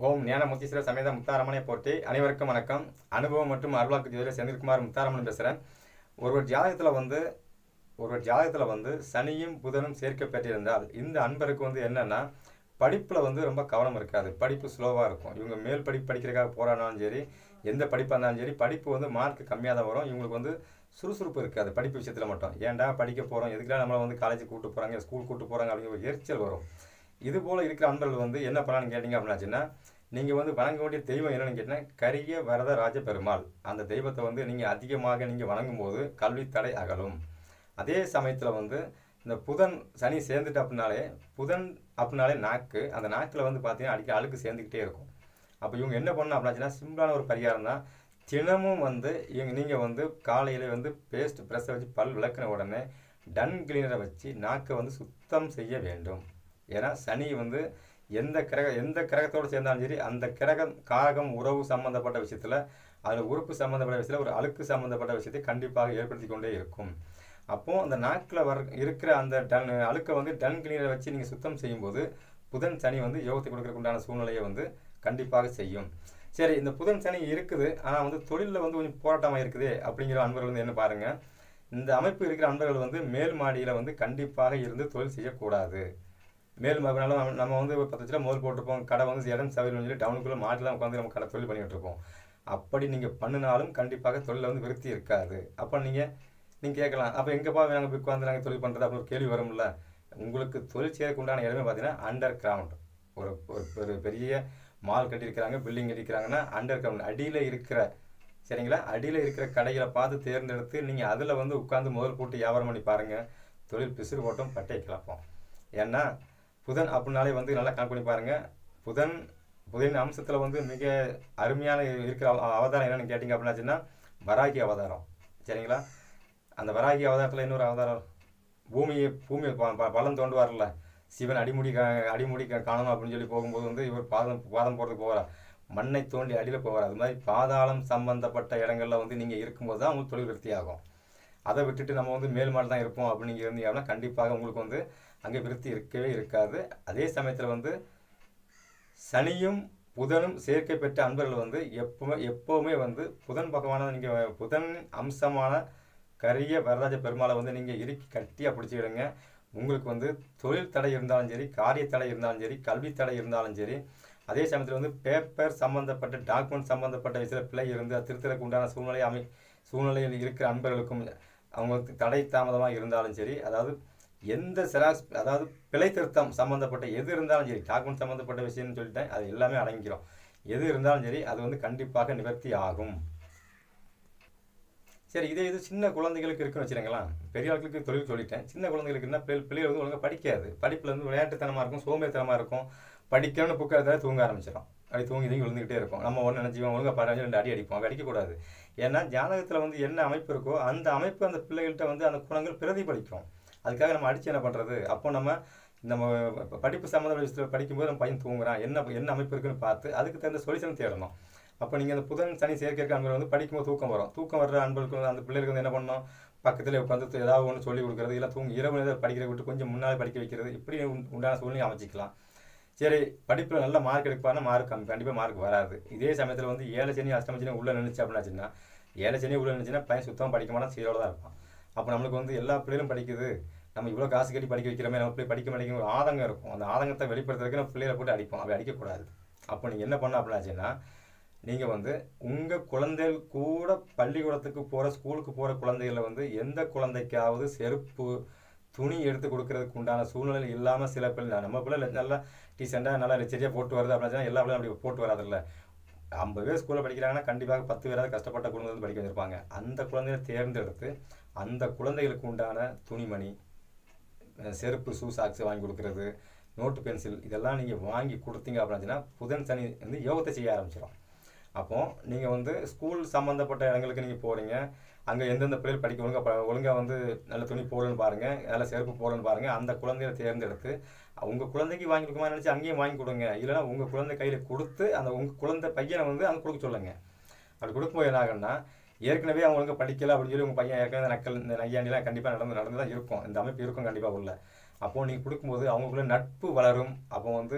ஓம் ஞான முத்தீஸ்வர சமேத முத்தாரமனை போற்றி அனைவருக்கும் வணக்கம் அனுபவம் மற்றும் அருளாக்கு ஜோதிடர் செந்தில்குமார் முத்தாரமன் பேசுகிறேன் ஒருவர் ஜாதகத்தில் வந்து ஒருவர் ஜாதகத்தில் வந்து சனியும் புதனும் சேர்க்கை பெற்றிருந்தால் இந்த அன்பருக்கு வந்து என்னன்னா படிப்பில் வந்து ரொம்ப கவனம் இருக்காது படிப்பு ஸ்லோவாக இருக்கும் இவங்க மேல் படிப்பு படிக்கிறதுக்காக போராடினாலும் சரி எந்த படிப்பாக இருந்தாலும் சரி படிப்பு வந்து மார்க் கம்மியாக தான் வரும் இவங்களுக்கு வந்து சுறுசுறுப்பு இருக்காது படிப்பு விஷயத்தில் மட்டும் ஏன்டா படிக்க போகிறோம் எதுக்குடா நம்மளை வந்து காலேஜ் கூட்டு போகிறாங்க ஸ்கூல் கூட்டு போகிறாங்க அப்படிங்கிற ஒரு எரிச்சல் வரும் இது போல் இருக்கிற அன்பர்கள் வந்து என்ன பண்ணலான்னு கேட்டிங்க அப்படின்னாச்சுன்னா நீங்கள் வந்து வணங்க வேண்டிய தெய்வம் என்னன்னு கேட்டிங்கன்னா கரிய வரத ராஜ பெருமாள் அந்த தெய்வத்தை வந்து நீங்கள் அதிகமாக நீங்கள் வணங்கும் போது கல்வி தடை அகலும் அதே சமயத்தில் வந்து இந்த புதன் சனி சேர்ந்துட்டு அப்படின்னாலே புதன் அப்படின்னாலே நாக்கு அந்த நாக்கில் வந்து பார்த்தீங்கன்னா அடிக்க அழுக்கு சேர்ந்துக்கிட்டே இருக்கும் அப்போ இவங்க என்ன பண்ணணும் அப்படின்னாச்சுன்னா சிம்பிளான ஒரு பரிகாரம் தான் தினமும் வந்து இவங்க நீங்கள் வந்து காலையில் வந்து பேஸ்ட் ப்ரெஷ்ஷை வச்சு பல் விளக்கின உடனே டன் கிளீனரை வச்சு நாக்கை வந்து சுத்தம் செய்ய வேண்டும் ஏன்னா சனி வந்து எந்த கிரக எந்த கிரகத்தோடு சேர்ந்தாலும் சரி அந்த கிரகம் காரகம் உறவு சம்பந்தப்பட்ட விஷயத்தில் அதில் உறுப்பு சம்பந்தப்பட்ட விஷயத்தில் ஒரு அழுக்கு சம்பந்தப்பட்ட விஷயத்தை கண்டிப்பாக ஏற்படுத்தி கொண்டே இருக்கும் அப்போது அந்த நாக்கில் வர இருக்கிற அந்த டன் அழுக்கை வந்து டன் கிளீனரை வச்சு நீங்கள் சுத்தம் செய்யும்போது புதன் சனி வந்து யோகத்தை கொடுக்கறதுக்கு உண்டான சூழ்நிலையை வந்து கண்டிப்பாக செய்யும் சரி இந்த புதன் சனி இருக்குது ஆனால் வந்து தொழிலில் வந்து கொஞ்சம் போராட்டமாக இருக்குது அப்படிங்கிற அன்பர்கள் வந்து என்ன பாருங்கள் இந்த அமைப்பு இருக்கிற அன்பர்கள் வந்து மேல் மாடியில் வந்து கண்டிப்பாக இருந்து தொழில் செய்யக்கூடாது மேல் மாடினாலும் நம்ம நம்ம வந்து ஒரு பத்து லட்சம் முதல் போட்டிருப்போம் கடை வந்து இடம் சவையில் சொல்லி டவுனுக்குள்ளே மாட்டில் தான் உட்காந்து நம்ம கடை தொழில் பண்ணிகிட்டு இருப்போம் அப்படி நீங்கள் பண்ணினாலும் கண்டிப்பாக தொழிலில் வந்து விருத்தி இருக்காது அப்போ நீங்கள் நீங்கள் கேட்கலாம் அப்போ எங்கேப்பா நாங்கள் போய் உட்காந்து நாங்கள் தொழில் பண்ணுறது அப்படின்னு ஒரு கேள்வி வரும்ல உங்களுக்கு தொழில் செய்யறதுக்கு உண்டான இடமே பார்த்தீங்கன்னா அண்டர் கிரவுண்ட் ஒரு ஒரு ஒரு பெரிய மால் கட்டியிருக்கிறாங்க பில்டிங் கட்டியிருக்கிறாங்கன்னா அண்டர் கிரவுண்ட் அடியில் இருக்கிற சரிங்களா அடியில் இருக்கிற கடைகளை பார்த்து தேர்ந்தெடுத்து நீங்கள் அதில் வந்து உட்காந்து முதல் போட்டு வியாபாரம் பண்ணி பாருங்கள் தொழில் பிசுறு போட்டும் பட்டை கிளப்போம் ஏன்னா புதன் அப்படின்னாலே வந்து நல்லா கணக்கு பண்ணி பாருங்கள் புதன் புதன் அம்சத்தில் வந்து மிக அருமையான இருக்கிற அவ- அவதாரம் என்னன்னு கேட்டிங்க அப்படின்னாச்சுன்னா வராகி அவதாரம் சரிங்களா அந்த வராகி அவதாரத்தில் இன்னொரு அவதாரம் பூமியை பூமியை ப- ப- பள்ளம் தோண்டுவார்ல சிவன் அடிமுடி கா- அடிமுடி கா- காணணும் அப்படின்னு சொல்லி போகும்போது வந்து இவர் பாதம் பாதம் போடுறதுக்கு போகிறார் மண்ணை தோண்டி அடியில் போவார் அது மாதிரி பாதாளம் சம்பந்தப்பட்ட இடங்கள்ல வந்து நீங்கள் இருக்கும்போது தான் உங்களுக்கு தொழில் விருத்தி ஆகும் அதை விட்டுட்டு நம்ம வந்து மேல் மாடி தான் இருப்போம் அப்படின்னு நீங்கள் இருந்தீங்கன்னா கண்டிப்பாக உங்களுக்கு வந்து அங்கே விருத்தி இருக்கவே இருக்காது அதே சமயத்தில் வந்து சனியும் புதனும் சேர்க்கை பெற்ற அன்பர்கள் வந்து எப்பவுமே எப்போவுமே வந்து புதன் பகவான நீங்கள் புதன் அம்சமான கரிய வரராஜ பெருமாளை வந்து நீங்கள் இறுக்கி கட்டியாக பிடிச்சிக்கிடுங்க உங்களுக்கு வந்து தொழில் தடை இருந்தாலும் சரி காரிய தடை இருந்தாலும் சரி கல்வி தடை இருந்தாலும் சரி அதே சமயத்தில் வந்து பேப்பர் சம்மந்தப்பட்ட டாக்குமெண்ட் சம்மந்தப்பட்ட விஷயத்தில் பிழை இருந்து அது திருத்தலுக்கு உண்டான சூழ்நிலை அமை சூழ்நிலையில் இருக்கிற அன்பர்களுக்கும் அவங்களுக்கு தடை தாமதமாக இருந்தாலும் சரி அதாவது எந்த செராக்ஸ் அதாவது பிழை திருத்தம் சம்மந்தப்பட்ட எது இருந்தாலும் சரி டாக்குமெண்ட் சம்மந்தப்பட்ட விஷயம்னு சொல்லிட்டேன் அது எல்லாமே அடங்கிக்கிறோம் எது இருந்தாலும் சரி அது வந்து கண்டிப்பாக நிவர்த்தி ஆகும் சரி இதே இது சின்ன குழந்தைகளுக்கு இருக்குன்னு வச்சுருங்களேன் பெரிய ஆட்களுக்கு தொழில் சொல்லிட்டேன் சின்ன குழந்தைகளுக்கு என்ன பிள்ளை பிள்ளைகள் வந்து ஒழுங்காக படிக்காது படிப்பில் வந்து விளையாட்டுத்தனமாக இருக்கும் சோம்பேறித்தனமாக இருக்கும் படிக்கணும்னு புக்கிறத தூங்க ஆரம்பிச்சிடும் அப்படி தூங்கி தூங்கி விழுந்துக்கிட்டே இருக்கும் நம்ம ஒன்று நினச்சிவோம் ஒழுங்காக பரவாயில்ல ரெண்டு அடி அடிப்போம் அப்படி அடிக்கக்கூடாது ஏன்னா ஜாதகத்தில் வந்து என்ன அமைப்பு இருக்கோ அந்த அமைப்பு அந்த பிள்ளைகள்கிட்ட வந்து அந்த குணங்கள் பிரதிபலிக்கும் அதுக்காக நம்ம அடிச்சு என்ன பண்ணுறது அப்போ நம்ம நம்ம ப- படிப்பு சம்மந்தப்பட்ட விஷயத்தில் படிக்கும்போது நம்ம பையன் தூங்குறான் என்ன என்ன அமைப்பு இருக்குன்னு பார்த்து அதுக்கு தகுந்த சொல்யூஷன் தேடணும் அப்போ நீங்கள் அந்த புதன் சனி சேர்க்கை இருக்க அன்பர்கள் வந்து படிக்கும்போது தூக்கம் வரும் தூக்கம் வர்ற அன்பர்களுக்கு வந்து அந்த பிள்ளைகளுக்கு வந்து என்ன பண்ணணும் பக்கத்தில் உட்காந்து ஏதாவது ஒன்று சொல்லி கொடுக்குறது இல்லை தூங்கி இரவு நேரம் படிக்கிற விட்டு கொஞ்சம் முன்னால் படிக்க வைக்கிறது இப்படி உண்- உண்டான சூழ்நிலை அமைச்சிக்கலாம் சரி படிப்பில் நல்ல மார்க் எடுப்பானா மார்க் கம்மி கண்டிப்பாக மார்க் வராது இதே சமயத்தில் வந்து ஏழை சனி அஷ்டம சனி உள்ளே நினைச்சு அப்படின்னாச்சுன்னா ஏழை சனி உள்ளே நினைச்சுன்னா பையன் சுத்தமாக படிக்க மாட்டான் சீரோட தான் இருப்பான் அப்போ நம்மளுக்கு வந்து எல்லா பிள்ளைகளும் படிக்குது நம்ம இவ்வளோ காசு கட்டி படிக்க வைக்கிறோமே நம்ம பிள்ளை படிக்க மாட்டேங்கிற ஒரு ஆதங்கம் இருக்கும் அந்த ஆதங்கத்தை வெளிப்படுத்துறதுக்கு நம்ம பிள்ளைகளை போட்டு அடிப்போம் அப்படி அடிக்கக்கூடாது அப்போ நீங்கள் என்ன பண்ண அப்படின்னாச்சுன்னா நீங்கள் வந்து உங்கள் குழந்தைகள் கூட பள்ளிக்கூடத்துக்கு போகிற ஸ்கூலுக்கு போகிற குழந்தைகளை வந்து எந்த குழந்தைக்காவது செருப்பு துணி எடுத்து கொடுக்கறதுக்கு உண்டான சூழ்நிலை இல்லாமல் சில பிள்ளை நம்ம பிள்ளை நல்லா டீசெண்டாக நல்லா சரியாக போட்டு வருது அப்படின்னா எல்லா பிள்ளையும் அப்படி போட்டு வராதில்ல ஐம்பது பேர் ஸ்கூலில் படிக்கிறாங்கன்னா கண்டிப்பாக பத்து பேராவது கஷ்டப்பட்ட குழந்தை வந்து படிக்க வந்திருப்பாங்க அந்த குழந்தைய தேர்ந்தெடுத்து அந்த குழந்தைகளுக்கு உண்டான துணிமணி அஹ் செருப்பு ஷூ சாக்ஸ் வாங்கி கொடுக்கறது நோட்டு பென்சில் இதெல்லாம் நீங்கள் வாங்கி கொடுத்தீங்க அப்படின்னா புதன் சனி வந்து யோகத்தை செய்ய ஆரம்பிச்சிடும் அப்போ நீங்கள் வந்து ஸ்கூல் சம்மந்தப்பட்ட இடங்களுக்கு நீங்கள் போகிறீங்க அங்கே எந்தெந்த பிள்ளைகள் படிக்க ஒழுங்காக ஒழுங்காக வந்து நல்ல துணி போடணும்னு பாருங்கள் நல்ல செருப்பு போடணும்னு பாருங்கள் அந்த குழந்தைகளை தேர்ந்தெடுத்து உங்கள் குழந்தைக்கு வாங்கி கொடுக்குமா நினச்சி அங்கேயும் வாங்கி கொடுங்க இல்லைன்னா உங்கள் குழந்தை கையில் கொடுத்து அந்த உங்கள் குழந்தை பையனை வந்து அங்கே கொடுக்க சொல்லுங்க அப்படி கொடுக்கும்போது என்ன ஆகும்னா ஏற்கனவே அவங்க ஒழுங்கா படிக்கல அப்படின்னு சொல்லி உங்கள் பையன் ஏற்கனவே இந்த நக்கல் இந்த நையாண்டிலாம் கண்டிப்பாக நடந்து நடந்து தான் இருக்கும் இந்த அமைப்பு இருக்கும் கண்டிப்பாக உள்ள அப்போது நீங்கள் கொடுக்கும்போது அவங்களுக்குள்ள நட்பு வளரும் அப்போ வந்து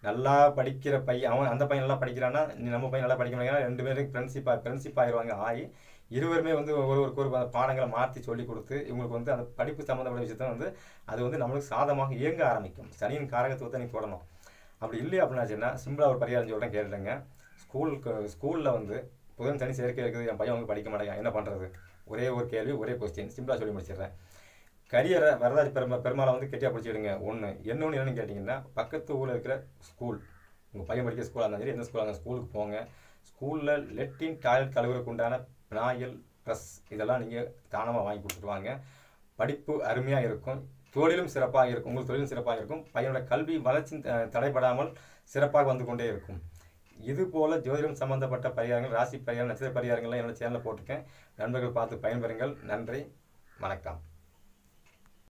நல்லா படிக்கிற பையன் அவன் அந்த பையன் நல்லா படிக்கிறான்னா நீ நம்ம பையன் நல்லா படிக்க மாட்டேங்கிறான் ரெண்டு பேரும் ஃப்ரெண்ட்ஷிப்பாக ஃப்ரெண்ட்ஷிப் ஆயிடுவாங்க ஆகி இருவருமே வந்து ஒருவருக்கு ஒரு பாடங்களை மாற்றி சொல்லி கொடுத்து இவங்களுக்கு வந்து அந்த படிப்பு சம்மந்தப்பட்ட விஷயத்த வந்து அது வந்து நம்மளுக்கு சாதமாக இயங்க ஆரம்பிக்கும் சனியின் காரகத்துவத்தை நீ தொடணும் அப்படி இல்லை அப்படின்னாச்சுன்னா சிம்பிளாக ஒரு பரிகாரம் சொல்கிறேன் கேட்டுடுங்க ஸ்கூலுக்கு ஸ்கூலில் வந்து புதன் சனி சேர்க்கை இருக்குது என் பையன் வந்து படிக்க மாட்டேங்க என்ன பண்ணுறது ஒரே ஒரு கேள்வி ஒரே கொஸ்டின் சிம்பிளாக சொல்லி முடிச்சிடுறேன் கரியரை வரதாஜ் பெருமா பெருமாளை வந்து கெட்டியாக பிடிச்சிடுங்க ஒன்று இன்னொன்று என்னன்னு கேட்டிங்கன்னா பக்கத்து ஊரில் இருக்கிற ஸ்கூல் உங்கள் பையன் படிக்கிற ஸ்கூலாக இருந்தாலும் சரி எந்த ஸ்கூலாக இருந்தாலும் ஸ்கூலுக்கு போங்க ஸ்கூலில் லெட்டின் டாய்லெட் கழுவுறதுக்கு உண்டான பினாயில் ப்ரெஸ் இதெல்லாம் நீங்கள் தானமாக வாங்கி கொடுத்துட்டு வாங்க படிப்பு அருமையாக இருக்கும் தொழிலும் சிறப்பாக இருக்கும் உங்கள் தொழிலும் சிறப்பாக இருக்கும் பையனோட கல்வி வளர்ச்சி அஹ், தடைபடாமல் சிறப்பாக வந்து கொண்டே இருக்கும் இது போல ஜோதிடம் சம்பந்தப்பட்ட பரிகாரங்கள் ராசி பரிகாரம் நட்சத்திர பரிகாரங்கள்லாம் என்னோட சேனலில் போட்டிருக்கேன் நண்பர்கள் பார்த்து பயன்பெறுங்கள் நன்றி வணக்கம்